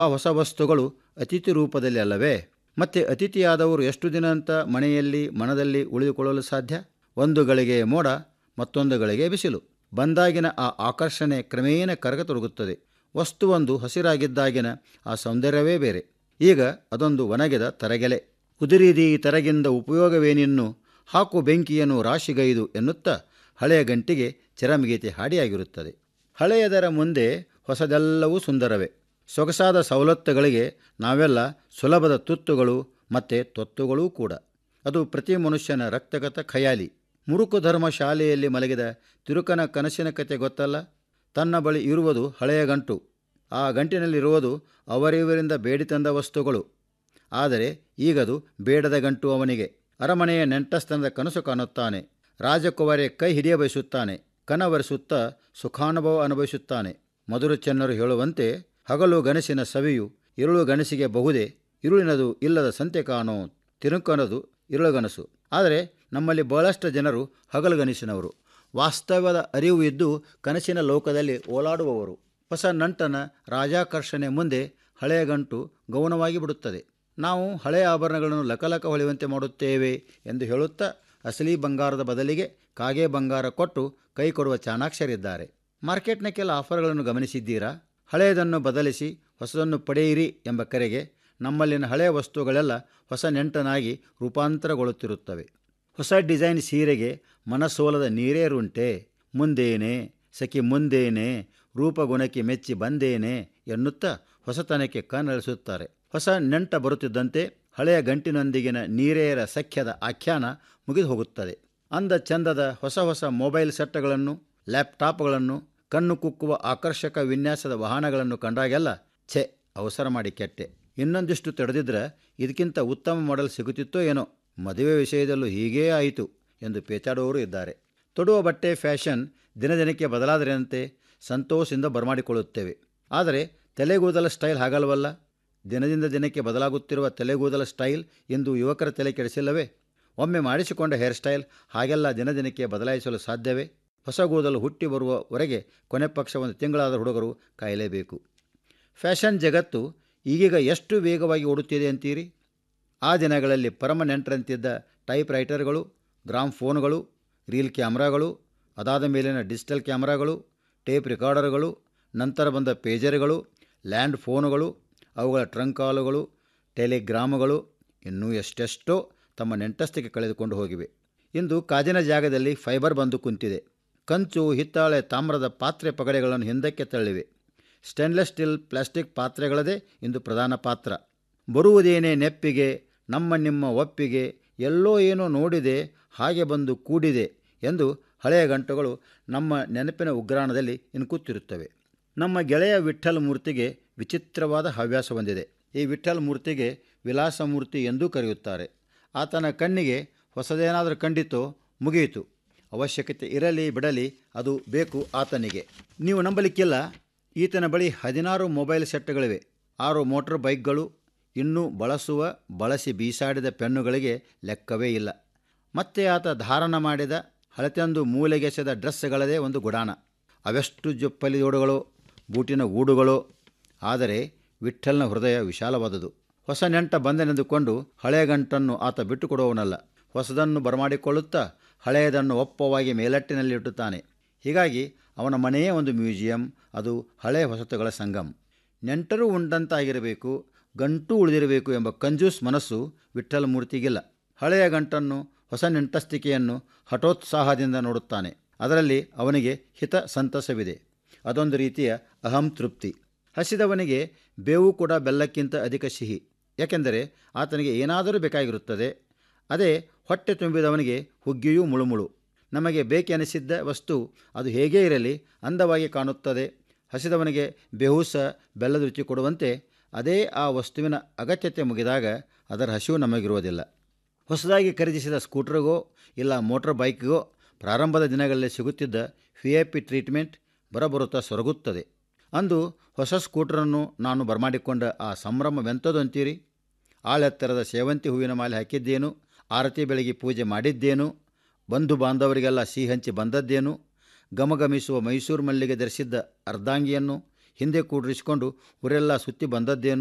ಆ ಹೊಸ ವಸ್ತುಗಳು ಅತಿಥಿ ರೂಪದಲ್ಲಿ ಅಲ್ಲವೇ ಮತ್ತೆ ಅತಿಥಿಯಾದವರು ಎಷ್ಟು ದಿನ ಅಂತ ಮನೆಯಲ್ಲಿ ಮನದಲ್ಲಿ ಉಳಿದುಕೊಳ್ಳಲು ಸಾಧ್ಯ ಒಂದು ಗಳಿಗೆ ಮೋಡ ಮತ್ತೊಂದು ಗಳಿಗೆ ಬಿಸಿಲು ಬಂದಾಗಿನ ಆ ಆಕರ್ಷಣೆ ಕ್ರಮೇಣ ಕರಗತೊಡಗುತ್ತದೆ ವಸ್ತುವೊಂದು ಹಸಿರಾಗಿದ್ದಾಗಿನ ಆ ಸೌಂದರ್ಯವೇ ಬೇರೆ ಈಗ ಅದೊಂದು ಒಣಗಿದ ತರಗೆಲೆ ಉದುರಿದಿ ತರಗಿಂದ ಉಪಯೋಗವೇನಿನ್ನು ಹಾಕು ಬೆಂಕಿಯನ್ನು ರಾಶಿಗೈದು ಎನ್ನುತ್ತಾ ಹಳೆಯ ಗಂಟಿಗೆ ಚರಮಗೀತೆ ಹಾಡಿಯಾಗಿರುತ್ತದೆ ಹಳೆಯದರ ಮುಂದೆ ಹೊಸದೆಲ್ಲವೂ ಸುಂದರವೇ ಸೊಗಸಾದ ಸವಲತ್ತುಗಳಿಗೆ ನಾವೆಲ್ಲ ಸುಲಭದ ತುತ್ತುಗಳು ಮತ್ತು ತೊತ್ತುಗಳೂ ಕೂಡ ಅದು ಪ್ರತಿ ಮನುಷ್ಯನ ರಕ್ತಗತ ಖಯಾಲಿ ಮುರುಕು ಧರ್ಮ ಶಾಲೆಯಲ್ಲಿ ಮಲಗಿದ ತಿರುಕನ ಕನಸಿನ ಕತೆ ಗೊತ್ತಲ್ಲ ತನ್ನ ಬಳಿ ಇರುವುದು ಹಳೆಯ ಗಂಟು ಆ ಗಂಟಿನಲ್ಲಿರುವುದು ಅವರಿವರಿಂದ ಬೇಡಿ ತಂದ ವಸ್ತುಗಳು ಆದರೆ ಈಗದು ಬೇಡದ ಗಂಟು ಅವನಿಗೆ ಅರಮನೆಯ ನೆಂಟಸ್ತನದ ಕನಸು ಕಾಣುತ್ತಾನೆ ರಾಜಕುವರೆ ಕೈ ಹಿಡಿಯ ಬಯಸುತ್ತಾನೆ ಕನವರಿಸುತ್ತಾ ಸುಖಾನುಭವ ಅನುಭವಿಸುತ್ತಾನೆ ಮಧುರ ಚೆನ್ನರು ಹೇಳುವಂತೆ ಹಗಲು ಗನಸಿನ ಸವಿಯು ಇರುಳು ಗನಸಿಗೆ ಬಹುದೇ ಇರುಳಿನದು ಇಲ್ಲದ ಸಂತೆ ಕಾಣೋ ತಿರುಕನದು ಇರುಳುಗನಸು ಆದರೆ ನಮ್ಮಲ್ಲಿ ಬಹಳಷ್ಟು ಜನರು ಹಗಲುಗನಸಿನವರು ವಾಸ್ತವ್ಯದ ಅರಿವು ಇದ್ದು ಕನಸಿನ ಲೋಕದಲ್ಲಿ ಓಲಾಡುವವರು ಹೊಸ ನಂಟನ ರಾಜಾಕರ್ಷಣೆ ಮುಂದೆ ಹಳೆಯ ಗಂಟು ಗೌನವಾಗಿ ಬಿಡುತ್ತದೆ ನಾವು ಹಳೆಯ ಆಭರಣಗಳನ್ನು ಲಕಲಕ ಹೊಳೆಯುವಂತೆ ಮಾಡುತ್ತೇವೆ ಎಂದು ಹೇಳುತ್ತಾ ಅಸಲಿ ಬಂಗಾರದ ಬದಲಿಗೆ ಕಾಗೆ ಬಂಗಾರ ಕೊಟ್ಟು ಕೈ ಕೊಡುವ ಚಾಣಾಕ್ಷರಿದ್ದಾರೆ ಮಾರ್ಕೆಟ್ನ ಕೆಲ ಆಫರ್ಗಳನ್ನು ಗಮನಿಸಿದ್ದೀರಾ ಹಳೆಯದನ್ನು ಬದಲಿಸಿ ಹೊಸದನ್ನು ಪಡೆಯಿರಿ ಎಂಬ ಕರೆಗೆ ನಮ್ಮಲ್ಲಿನ ಹಳೆಯ ವಸ್ತುಗಳೆಲ್ಲ ಹೊಸ ನೆಂಟನಾಗಿ ರೂಪಾಂತರಗೊಳ್ಳುತ್ತಿರುತ್ತವೆ ಹೊಸ ಡಿಸೈನ್ ಸೀರೆಗೆ ಮನಸೋಲದ ನೀರೇರುಂಟೆ ಮುಂದೇನೆ ಸಖಿ ಮುಂದೇನೆ ರೂಪಗುಣಕ್ಕೆ ಮೆಚ್ಚಿ ಬಂದೇನೆ ಎನ್ನುತ್ತಾ ಹೊಸತನಕ್ಕೆ ಕಣ್ಣಳಿಸುತ್ತಾರೆ ಹೊಸ ನೆಂಟ ಬರುತ್ತಿದ್ದಂತೆ ಹಳೆಯ ಗಂಟಿನೊಂದಿಗಿನ ನೀರೇರ ಸಖ್ಯದ ಆಖ್ಯಾನ ಮುಗಿದು ಹೋಗುತ್ತದೆ ಅಂದ ಚಂದದ ಹೊಸ ಹೊಸ ಮೊಬೈಲ್ ಸೆಟ್ಗಳನ್ನು ಲ್ಯಾಪ್ಟಾಪ್ಗಳನ್ನು ಕಣ್ಣು ಕುಕ್ಕುವ ಆಕರ್ಷಕ ವಿನ್ಯಾಸದ ವಾಹನಗಳನ್ನು ಕಂಡಾಗೆಲ್ಲ ಛೆ ಅವಸರ ಮಾಡಿ ಕೆಟ್ಟೆ ಇನ್ನೊಂದಿಷ್ಟು ತಡೆದಿದ್ರೆ ಇದಕ್ಕಿಂತ ಉತ್ತಮ ಮಾಡೆಲ್ ಸಿಗುತ್ತಿತ್ತೋ ಏನೋ ಮದುವೆ ವಿಷಯದಲ್ಲೂ ಹೀಗೇ ಆಯಿತು ಎಂದು ಪೇಚಾಡುವವರು ಇದ್ದಾರೆ ತೊಡುವ ಬಟ್ಟೆ ಫ್ಯಾಷನ್ ದಿನದಿನಕ್ಕೆ ಬದಲಾದರಂತೆ ಸಂತೋಷದಿಂದ ಬರಮಾಡಿಕೊಳ್ಳುತ್ತೇವೆ ಆದರೆ ತಲೆಗೂದಲ ಸ್ಟೈಲ್ ಹಾಗಲ್ವಲ್ಲ ದಿನದಿಂದ ದಿನಕ್ಕೆ ಬದಲಾಗುತ್ತಿರುವ ತಲೆಗೂದಲ ಸ್ಟೈಲ್ ಇಂದು ಯುವಕರ ತಲೆ ಕೆಡಿಸಿಲ್ಲವೇ ಒಮ್ಮೆ ಮಾಡಿಸಿಕೊಂಡ ಹೇರ್ ಸ್ಟೈಲ್ ಹಾಗೆಲ್ಲ ದಿನದಿನಕ್ಕೆ ಬದಲಾಯಿಸಲು ಸಾಧ್ಯವೇ ಹೊಸ ಕೂದಲು ಹುಟ್ಟಿ ಬರುವವರೆಗೆ ಕೊನೆ ಪಕ್ಷ ಒಂದು ತಿಂಗಳಾದ ಹುಡುಗರು ಕಾಯಲೇಬೇಕು ಫ್ಯಾಷನ್ ಜಗತ್ತು ಈಗೀಗ ಎಷ್ಟು ವೇಗವಾಗಿ ಓಡುತ್ತಿದೆ ಅಂತೀರಿ ಆ ದಿನಗಳಲ್ಲಿ ಪರಮ ನೆಂಟರಂತಿದ್ದ ಟೈಪ್ ರೈಟರ್ಗಳು ಗ್ರಾಮ್ ಫೋನ್ಗಳು ರೀಲ್ ಕ್ಯಾಮ್ರಾಗಳು ಅದಾದ ಮೇಲಿನ ಡಿಜಿಟಲ್ ಕ್ಯಾಮ್ರಾಗಳು ಟೇಪ್ ರೆಕಾರ್ಡರ್ಗಳು ನಂತರ ಬಂದ ಪೇಜರ್ಗಳು ಲ್ಯಾಂಡ್ ಫೋನುಗಳು ಅವುಗಳ ಟ್ರಂಕ್ ಕಾಲುಗಳು ಟೆಲಿಗ್ರಾಮುಗಳು ಇನ್ನೂ ಎಷ್ಟೆಷ್ಟೋ ತಮ್ಮ ನೆಂಟಸ್ತಿಗೆ ಕಳೆದುಕೊಂಡು ಹೋಗಿವೆ ಇಂದು ಕಾಜಿನ ಜಾಗದಲ್ಲಿ ಫೈಬರ್ ಬಂದು ಕುಂತಿದೆ ಕಂಚು ಹಿತ್ತಾಳೆ ತಾಮ್ರದ ಪಾತ್ರೆ ಪಗಡೆಗಳನ್ನು ಹಿಂದಕ್ಕೆ ತಳ್ಳಿವೆ ಸ್ಟೇನ್ಲೆಸ್ ಸ್ಟೀಲ್ ಪ್ಲಾಸ್ಟಿಕ್ ಪಾತ್ರೆಗಳದೇ ಇಂದು ಪ್ರಧಾನ ಪಾತ್ರ ಬರುವುದೇನೇ ನೆಪ್ಪಿಗೆ ನಮ್ಮ ನಿಮ್ಮ ಒಪ್ಪಿಗೆ ಎಲ್ಲೋ ಏನೋ ನೋಡಿದೆ ಹಾಗೆ ಬಂದು ಕೂಡಿದೆ ಎಂದು ಹಳೆಯ ಗಂಟುಗಳು ನಮ್ಮ ನೆನಪಿನ ಉಗ್ರಾಣದಲ್ಲಿ ಇನ್ಕುತ್ತಿರುತ್ತವೆ ನಮ್ಮ ಗೆಳೆಯ ವಿಠ್ಠಲ ಮೂರ್ತಿಗೆ ವಿಚಿತ್ರವಾದ ಹವ್ಯಾಸ ಹೊಂದಿದೆ ಈ ವಿಠ್ಠಲ ಮೂರ್ತಿಗೆ ವಿಲಾಸ ಮೂರ್ತಿ ಎಂದೂ ಕರೆಯುತ್ತಾರೆ ಆತನ ಕಣ್ಣಿಗೆ ಹೊಸದೇನಾದರೂ ಕಂಡಿತೋ ಮುಗಿಯಿತು ಅವಶ್ಯಕತೆ ಇರಲಿ ಬಿಡಲಿ ಅದು ಬೇಕು ಆತನಿಗೆ ನೀವು ನಂಬಲಿಕ್ಕಿಲ್ಲ ಈತನ ಬಳಿ ಹದಿನಾರು ಮೊಬೈಲ್ ಸೆಟ್ಗಳಿವೆ ಆರು ಮೋಟಾರ್ ಬೈಕ್ಗಳು ಇನ್ನೂ ಬಳಸುವ ಬಳಸಿ ಬೀಸಾಡಿದ ಪೆನ್ನುಗಳಿಗೆ ಲೆಕ್ಕವೇ ಇಲ್ಲ ಮತ್ತೆ ಆತ ಧಾರಣ ಮಾಡಿದ ಹಳತೆಂದು ಮೂಲೆಗೆಸೆದ ಡ್ರೆಸ್ಗಳದೇ ಒಂದು ಗುಡಾಣ ಅವೆಷ್ಟು ಜೊಪ್ಪಲಿ ಜೋಡುಗಳು ಬೂಟಿನ ಗೂಡುಗಳು ಆದರೆ ವಿಠ್ಠಲ್ನ ಹೃದಯ ವಿಶಾಲವಾದುದು ಹೊಸ ನೆಂಟ ಬಂದನೆಂದುಕೊಂಡು ಹಳೆಯ ಗಂಟನ್ನು ಆತ ಬಿಟ್ಟುಕೊಡುವವನಲ್ಲ ಹೊಸದನ್ನು ಬರಮಾಡಿಕೊಳ್ಳುತ್ತಾ ಹಳೆಯದನ್ನು ಒಪ್ಪವಾಗಿ ಮೇಲಟ್ಟಿನಲ್ಲಿಟ್ಟುತ್ತಾನೆ ಹೀಗಾಗಿ ಅವನ ಮನೆಯೇ ಒಂದು ಮ್ಯೂಸಿಯಂ ಅದು ಹಳೆಯ ಹೊಸತುಗಳ ಸಂಗಮ್ ನೆಂಟರು ಉಂಡಂತಾಗಿರಬೇಕು ಗಂಟು ಉಳಿದಿರಬೇಕು ಎಂಬ ಕಂಜೂಸ್ ಮನಸ್ಸು ವಿಠ್ಠಲ ಮೂರ್ತಿಗಿಲ್ಲ ಹಳೆಯ ಗಂಟನ್ನು ಹೊಸ ನೆಂಟಸ್ತಿಕೆಯನ್ನು ಹಠೋತ್ಸಾಹದಿಂದ ನೋಡುತ್ತಾನೆ ಅದರಲ್ಲಿ ಅವನಿಗೆ ಹಿತ ಸಂತಸವಿದೆ ಅದೊಂದು ರೀತಿಯ ಅಹಂ ತೃಪ್ತಿ ಹಸಿದವನಿಗೆ ಬೇವು ಕೂಡ ಬೆಲ್ಲಕ್ಕಿಂತ ಅಧಿಕ ಸಿಹಿ ಯಾಕೆಂದರೆ ಆತನಿಗೆ ಏನಾದರೂ ಬೇಕಾಗಿರುತ್ತದೆ ಅದೇ ಹೊಟ್ಟೆ ತುಂಬಿದವನಿಗೆ ಹುಗ್ಗಿಯೂ ಮುಳುಮುಳು ನಮಗೆ ಬೇಕೆನಿಸಿದ್ದ ವಸ್ತು ಅದು ಹೇಗೇ ಇರಲಿ ಅಂದವಾಗಿ ಕಾಣುತ್ತದೆ ಹಸಿದವನಿಗೆ ಬೇಹುಸ ಬೆಲ್ಲದ ರುಚಿ ಕೊಡುವಂತೆ ಅದೇ ಆ ವಸ್ತುವಿನ ಅಗತ್ಯತೆ ಮುಗಿದಾಗ ಅದರ ಹಸಿವು ನಮಗಿರುವುದಿಲ್ಲ ಹೊಸದಾಗಿ ಖರೀದಿಸಿದ ಸ್ಕೂಟ್ರಿಗೋ ಇಲ್ಲ ಮೋಟಾರ್ ಬೈಕ್ಗೋ ಪ್ರಾರಂಭದ ದಿನಗಳಲ್ಲಿ ಸಿಗುತ್ತಿದ್ದ ವಿ ಐ ಪಿ ಟ್ರೀಟ್ಮೆಂಟ್ ಬರಬರುತ್ತಾ ಸೊರಗುತ್ತದೆ ಅಂದು ಹೊಸ ಸ್ಕೂಟ್ರನ್ನು ನಾನು ಬರಮಾಡಿಕೊಂಡ ಆ ಸಂಭ್ರಮವೆಂಥದ್ದು ಅಂತೀರಿ ಆಳೆತ್ತರದ ಸೇವಂತಿ ಹೂವಿನ ಮಾಲೆ ಹಾಕಿದ್ದೇನು ಆರತಿ ಬೆಳಗ್ಗೆ ಪೂಜೆ ಮಾಡಿದ್ದೇನು ಬಂಧು ಬಾಂಧವರಿಗೆಲ್ಲ ಸಿಹಿ ಹಂಚಿ ಬಂದದ್ದೇನು ಘಮಘಮಿಸುವ ಮೈಸೂರು ಮಲ್ಲಿಗೆ ಧರಿಸಿದ್ದ ಅರ್ಧಾಂಗಿಯನ್ನು ಹಿಂದೆ ಕೂಡ್ರಿಸಿಕೊಂಡು ಊರೆಲ್ಲ ಸುತ್ತಿ ಬಂದದ್ದೇನು